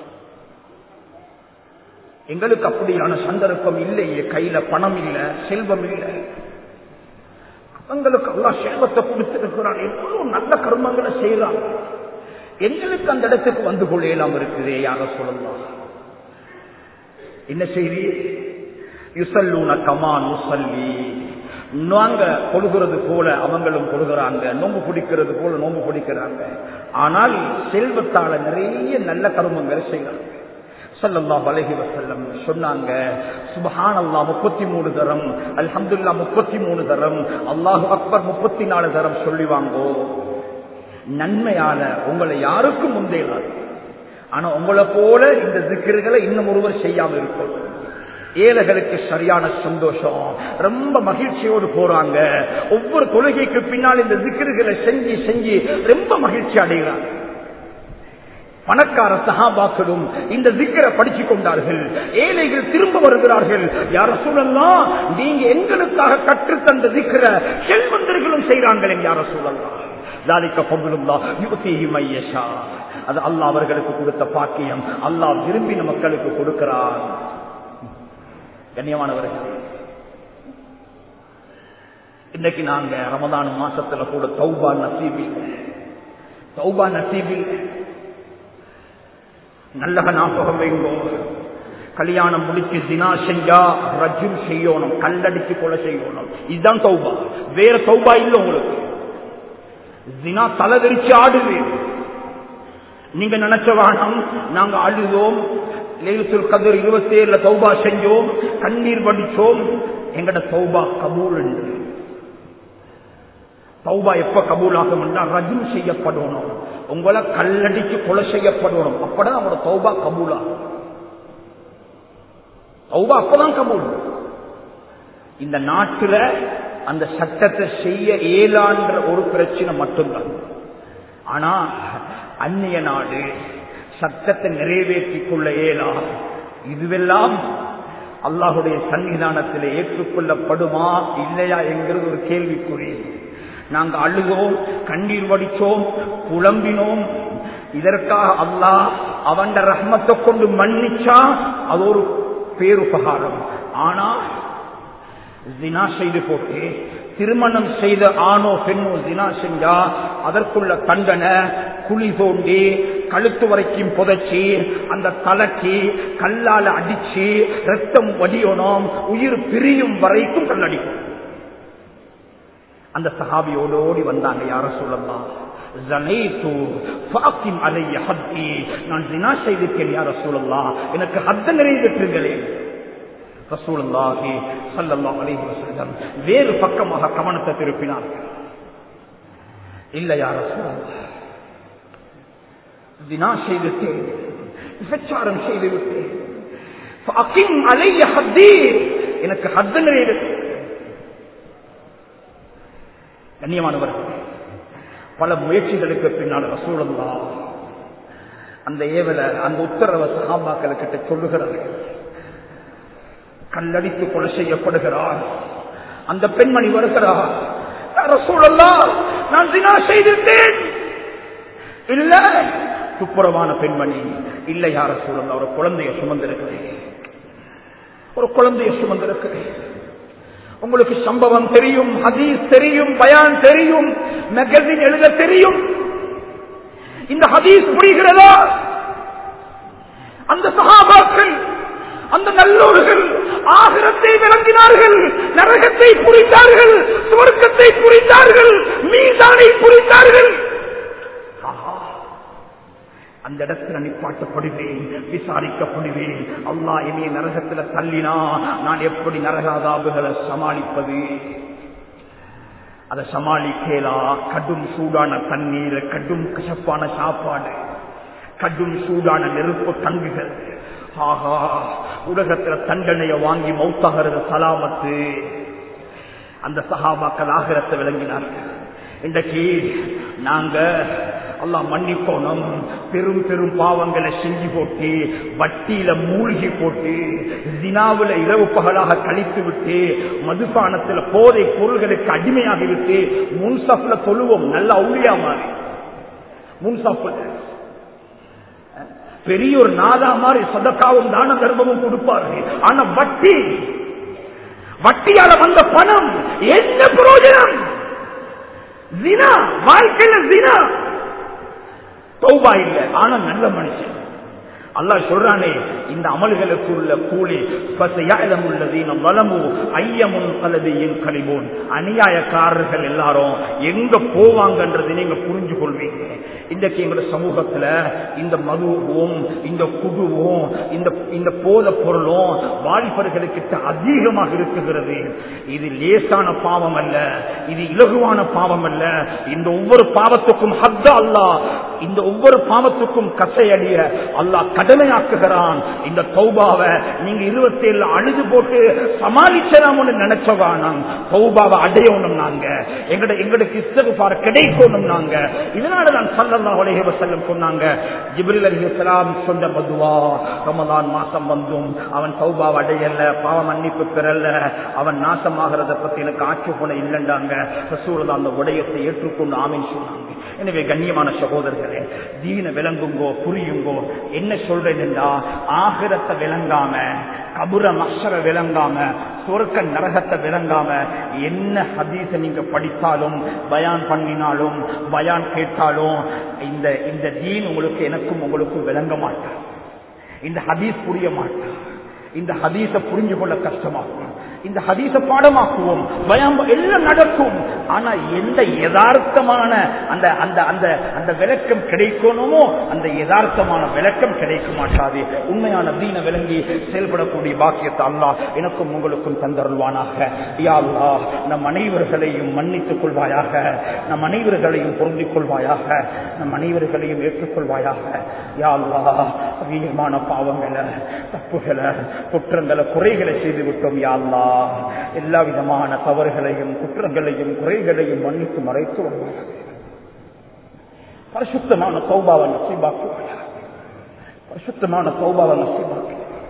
எங்களுக்கு அப்படியான சந்தர்ப்பம் இல்லையே கையில பணம் இல்ல செல்வம் இல்லை அவங்களுக்கு எல்லாம் செல்வத்தை கொடுத்திருக்கிறான் எவ்வளவு நல்ல கர்மங்களை செய்யறாங்க எங்களுக்கு அந்த இடத்துக்கு வந்து கொள்ளலாம் இருக்குதே யார சொல்லலாம் என்ன செய்தி யுசல்லூன கமான் முசல்லி நாங்க கொடுக்கிறது போல அவங்களும் கொடுக்கிறாங்க நோம்பு பிடிக்கிறது போல நோம்பு பிடிக்கிறாங்க ஆனால் செல்வத்தால நிறைய நல்ல கருமங்களை செய்யறாங்க சல்லல்லா வலகி வசல்லம் சொன்னாங்க சுபஹான் அல்லா முப்பத்தி மூணு தரம் அல்ஹம்துல்லா முப்பத்தி மூணு தரம் அல்லாஹு அக்பர் முப்பத்தி நாலு தரம் சொல்லி வாங்கோ நன்மையால உங்களை யாருக்கும் முந்தையலாது ஆனா உங்களை போல இந்த திக்கர்களை இன்னும் ஒருவர் செய்யாம இருக்கும் ஏழைகளுக்கு சரியான சந்தோஷம் ரொம்ப மகிழ்ச்சியோடு போறாங்க ஒவ்வொரு தொழுகைக்கு பின்னால் இந்த திக்கர்களை செஞ்சு செஞ்சு ரொம்ப மகிழ்ச்சி அடைகிறாங்க பணக்கார சகாபாக்களும் இந்த திக்கரை படிச்சு கொண்டார்கள் ஏழைகள் திரும்ப வருகிறார்கள் யார சூழல்லாம் நீங்க எங்களுக்காக கற்றுத்தந்த திக்கர செல்வந்தர்களும் செய்றாங்களே யார சூழல்லாம் ذلك فضل الله يؤتيه من يشاء அது அல்லாஹ் அவர்களுக்கு கொடுத்த பாக்கியம் அல்லாஹ் விரும்பின மக்களுக்கு கொடுக்கிறார் கண்ணியமானவர்கள் இன்னைக்கு நாங்க ரமதான் மாசத்துல கூட தௌபா நசீபில் தௌபா நசீபில் நல்ல ஞாபகம் வைங்கோ கல்யாணம் முடிச்சு தினா செஞ்சா ரஜும் செய்யணும் கல்லடிச்சு கொலை செய்யணும் இதுதான் தௌபா வேற தௌபா இல்லை உங்களுக்கு தினா தலைவிரிச்சு ஆடுது நீங்க நினைச்ச வானம் நாங்க அழுதோம் லேலுத்துல் கதிர் இருபத்தி ஏழுல தௌபா செஞ்சோம் கண்ணீர் வடிச்சோம் எங்கட தௌபா கபூல் தௌபா எப்ப கபூல் ஆகும் ரஜும் செய்யப்படணும் உங்களை கல்லடிச்சு கொலை செய்யப்படணும் அப்பதான் அவரோட தௌபா கபூல் ஆகும் தௌபா அப்பதான் கபூல் இந்த நாட்டுல அந்த சட்டத்தை செய்ய இயலான்ற ஒரு பிரச்சனை மட்டும்தான் ஆனா அந்நிய நாடு சட்டத்தை நிறைவேற்றிக் கொள்ள இயலா இதுவெல்லாம் அல்லாஹுடைய சன்னிதானத்தில் ஏற்றுக்கொள்ளப்படுமா இல்லையா என்கிறது ஒரு கேள்விக்குறி நாங்க அழுதோம் கண்ணீர் வடிச்சோம் புலம்பினோம் இதற்காக அல்லாஹ் அவன் ரஹ்மத்தை கொண்டு மன்னிச்சா அது ஒரு பேருபகாரம் ஆனா ஜினா செய்து போட்டு திருமணம் செய்த ஆணோ பெண்ணோ ஜினா செஞ்சா அதற்குள்ள தண்டனை குழி தோண்டி கழுத்து வரைக்கும் புதைச்சி அந்த தலைக்கு கல்லால அடிச்சு ரத்தம் வடியணும் உயிர் பிரியும் வரைக்கும் கல்லடிக்கும் அந்த சஹாபியோடு ஓடி வந்தாங்க யார சொல்லலாம் நான் ஜினா செய்திருக்கேன் யார சொல்லலாம் எனக்கு ஹத்த நிறைவேற்றுங்களேன் ரசூலுல்லாஹி ஸல்லல்லாஹு அலைஹி வஸல்லம் வேறு பக்கமாக கவனத்தை திருப்பினார் இல்ல யார் ரசூலுல்லாஹ் தினா செய்துவிட்டேன் விபச்சாரம் செய்துவிட்டேன் ஃபஅகிம் அலைய ஹத்தீ எனக்கு ஹத்த நிறைவேற்று கண்ணியமானவர்கள் பல முயற்சிகளுக்கு பின்னால் ரசூலுல்லா அந்த ஏவல அந்த உத்தரவை சகாபாக்களுக்கிட்ட சொல்லுகிறார்கள் கல்லடித்து கொலை செய்யப்படுகிறார் அந்த பெண்மணி வருகிறார் ரசூலல்லா நான் தினா செய்திருந்தேன் இல்ல துப்புரவான பெண்மணி இல்ல யார சூழல் ஒரு குழந்தைய சுமந்திருக்கிறேன் ஒரு குழந்தைய சுமந்திருக்கிறேன் உங்களுக்கு சம்பவம் தெரியும் ஹதீஸ் தெரியும் பயான் தெரியும் மேகசின் எழுத தெரியும் இந்த ஹதீஸ் புரிகிறதா அந்த சகாபாக்கள் அந்த நல்லோர்கள் ஆகிரத்தை விளங்கினார்கள் நரகத்தை புரிந்தார்கள் சுவர்க்கத்தை புரிந்தார்கள் மீதானை புரிந்தார்கள் அந்த இடத்துல நிப்பாட்டப்படுவேன் விசாரிக்கப்படுவேன் அல்லாஹ் என்னைய நரகத்துல தள்ளினா நான் எப்படி நரகாதாபுகளை சமாளிப்பது அதை சமாளிக்கலா கடும் சூடான தண்ணீர் கடும் கசப்பான சாப்பாடு கடும் சூடான நெருப்பு தங்குகள் ஆஹா உலகத்துல தண்டனையை வாங்கி மௌத்தாகிறது சலாமத்து அந்த சகாபாக்கள் ஆகிரத்தை விளங்கினார்கள் இன்றைக்கு நாங்க அல்லாஹ் மன்னிக்கோணும் பெரும் பெரும் பாவங்களை செஞ்சு போட்டு வட்டியில மூழ்கி போட்டு தினாவுல இரவு பகலாக கழித்து விட்டு மதுபானத்துல போதை பொருள்களுக்கு அடிமையாகி விட்டு முன்சப்ல தொழுவோம் நல்ல அவுளியா மாறி முன்சப்ல பெரிய ஒரு நாதா மாதிரி சதக்காவும் தான தர்மமும் கொடுப்பார்கள் ஆனா வட்டி வட்டியால வந்த பணம் என்ன பிரயோஜனம் ஜினா வாழ்க்கையில ஜினா தௌபா இல்ல ஆனா நல்ல மனுஷன் அல்லாஹ் சொல்றானே இந்த அமல்களுக்குள்ள கூலி உள்ளதீனம் வளமு ஐயமுன் கலதியின் கழிவோன் அநியாயக்காரர்கள் எல்லாரும் எங்க போவாங்கன்றது நீங்க புரிஞ்சு கொள்வீங்க இன்றைக்கு எங்களோட சமூகத்துல இந்த மதுவும் இந்த குடுவும் இந்த இந்த போத பொருளும் வாலிபர்களுக்கிட்ட அதிகமாக இருக்குகிறது இது லேசான பாவம் அல்ல இது இலகுவான பாவம் அல்ல இந்த ஒவ்வொரு பாவத்துக்கும் ஹத்தா அல்லா இந்த ஒவ்வொரு பாவத்துக்கும் கசையடிய அல்லாஹ் கடமையாக்குகிறான் இந்த தௌபாவை நீங்க இருபத்தி ஏழு அழுது போட்டு சமாளிச்சலாம்னு நினைச்சவானாம் தௌபாவை அடையணும் நாங்க எங்கட எங்களுக்கு இஸ்தகுபார் கிடைக்கணும் நாங்க இதனால நான் சல்லல்லாஹு அலைஹி வஸல்லம் சொன்னாங்க ஜிப்ரீல் அலைஹிஸ்ஸலாம் சொன்ன பதுவா ரமலான் மாசம் வந்தும் அவன் தௌபாவை அடையல பாவ மன்னிப்பு பெறல அவன் நாசமாகிறத பத்தி எனக்கு ஆட்சேபனை இல்லைண்டாங்க ரசூலுல்லாஹ் அந்த உடையத்தை ஏற்றுக்கொண்டு ஆமீன் சொன்னாங்க எனவே கண்ணியமான சகோதரர்களே தீன விளங்குங்கோ புரியுங்கோ என்ன சொல்றேன் என்றா ஆகிரத்தை விளங்காம கபுர மஷர விளங்காம சொர்க்க நரகத்தை விளங்காம என்ன ஹதீஸ நீங்க படித்தாலும் பயான் பண்ணினாலும் பயான் கேட்டாலும் இந்த இந்த தீன் உங்களுக்கு எனக்கும் உங்களுக்கும் விளங்க மாட்டார் இந்த ஹதீஸ் புரிய மாட்டார் இந்த ஹதீஸ புரிஞ்சு கொள்ள கஷ்டமாகும் இந்த ஹதீஸ பாடமாக்குவோம் பயம் எல்லாம் நடக்கும் ஆனா எந்த யதார்த்தமான அந்த அந்த அந்த அந்த விளக்கம் கிடைக்கணுமோ அந்த யதார்த்தமான விளக்கம் கிடைக்க மாட்டாது உண்மையான தீன விளங்கி செயல்படக்கூடிய பாக்கியத்தை அல்லாஹ் எனக்கும் உங்களுக்கும் தந்தருள்வானாக யா அல்லாஹ் நம் அனைவர்களையும் மன்னித்துக் கொள்வாயாக நம் அனைவர்களையும் பொருந்திக் கொள்வாயாக நம் அனைவர்களையும் ஏற்றுக்கொள்வாயாக யா அல்லாஹ் அதிகமான பாவங்களை தப்புகளை குற்றங்களை குறைகளை செய்து விட்டோம் யா அல்லாஹ் எல்லா விதமான தவறுகளையும் குற்றங்களையும் குறைகளையும் மன்னித்து மறைத்து வருவாங்க பரிசுத்தமான சௌபாவை நசீபாக்குவாங்க பரிசுத்தமான சௌபாவை நசீபாக்கு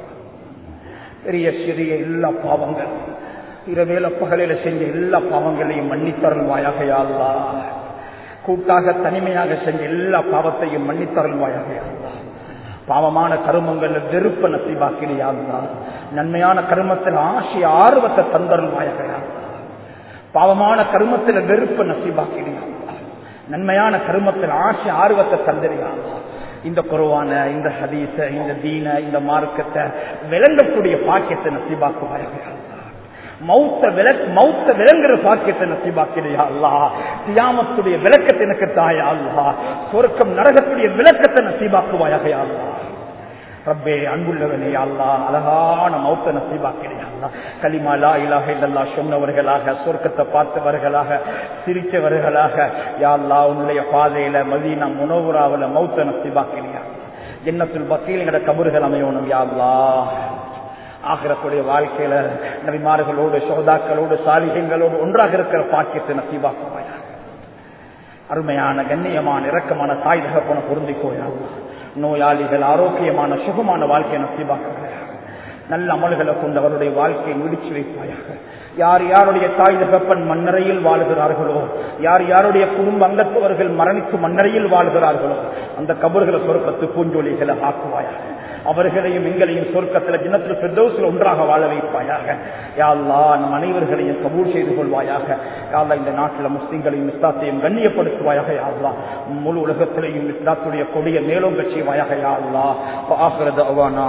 பெரிய சிறிய எல்லா பாவங்கள் இரவேல பகலில செஞ்ச எல்லா பாவங்களையும் மன்னித்தருள்வாயாக யா அல்லாஹ் கூட்டாக தனிமையாக செஞ்ச எல்லா பாவத்தையும் மன்னித்தருள்வாயாக யா அல்லாஹ் பாவமான கருமங்கள்ல வெறுப்ப நசீபாக்கிறியா நன்மையான கருமத்தில் ஆசை ஆர்வத்தை தந்தருள்வாயாக பாவமான கருமத்தில் வெறுப்ப நசீபாக்கிறியா நன்மையான கருமத்தில் ஆசை ஆர்வத்தை தந்தறியா இந்த குருவான இந்த ஹதீச இந்த தீன இந்த மார்க்கத்தை விளங்கக்கூடிய பாக்கியத்தை நசீபாக்குவாயாக மௌத்த விளக் மௌத்த விளங்குற பாக்கியத்தை நசீபாக்கிறியா அல்லா தியாமத்துடைய விளக்கத்தை எனக்கு தாயா அல்லா சொர்க்கம் நரகத்துடைய விளக்கத்தை நசீபாக்குவாயாக அல்லா ரப்பே அன்புள்ளவனே அல்லா அழகான மௌத்த நசீபாக்கிறியா அல்லா கலிமா லா இலாக இல்லல்லா சொன்னவர்களாக சொர்க்கத்தை பார்த்தவர்களாக சிரிச்சவர்களாக யா அல்லா உன்னுடைய பாதையில மதீனா முனவுராவில் மௌத்த நசீபாக்கிறியா ஜன்னத்துல் பக்கீல் எங்கட கபறுகள் அமையணும் யா அல்லா ஆகிறக்கூடிய வாழ்க்கையில நபிமார்களோடு சோதாக்களோடு சாலிகங்களோடு ஒன்றாக இருக்கிற பாக்கியத்தை நசீபாக்குவாயா அருமையான கண்ணியமான இரக்கமான தாய் தகப்பன பொருந்திக்கோயா நோயாளிகள் ஆரோக்கியமான சுகமான வாழ்க்கையை நசீபாக்குவாயா நல்ல அமல்களை கொண்டு அவருடைய வாழ்க்கையை முடிச்சு வைப்பாயாக யார் யாருடைய தாய் தகப்பன் மண்ணறையில் வாழ்கிறார்களோ யார் யாருடைய குடும்ப அங்கத்தவர்கள் மரணித்து மண்ணறையில் வாழ்கிறார்களோ அந்த கபர்களை சொர்க்கத்து பூஞ்சொலிகளை ஆக்குவாயாக அவர்களையும் எங்களையும் சொர்க்கத்தில் ஜினத்தில் பெருதோசில் ஒன்றாக வாழ வைப்பாயாக யாழ்லா நம் அனைவர்களையும் கபூல் செய்து கொள்வாயாக யாழ்லா இந்த நாட்டில் முஸ்லிம்களையும் இஸ்லாத்தையும் கண்ணியப்படுத்துவாயாக யாழ்லா முழு உலகத்திலையும் இஸ்லாத்துடைய கொடிய மேலோங்க செய்வாயாக யாழ்லா ஆகிறது அவானா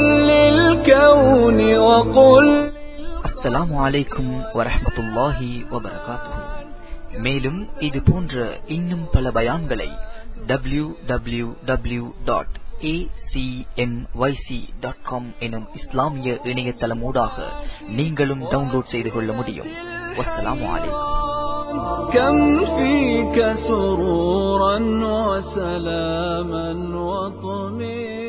அஸ்ஸலாமு அலைக்கும் வரஹமத்துல்லாஹி வபரகாத்துஹு மேலும் இது போன்ற இன்னும் பல பயான்களை W W W dot dot com எனும் இஸ்லாமிய இணையதளமூடாக நீங்களும் டவுன்லோட் செய்து கொள்ள முடியும் வஸ்ஸலாமு அலைக்கும் كم فيك سرورا وسلاما وطمئنا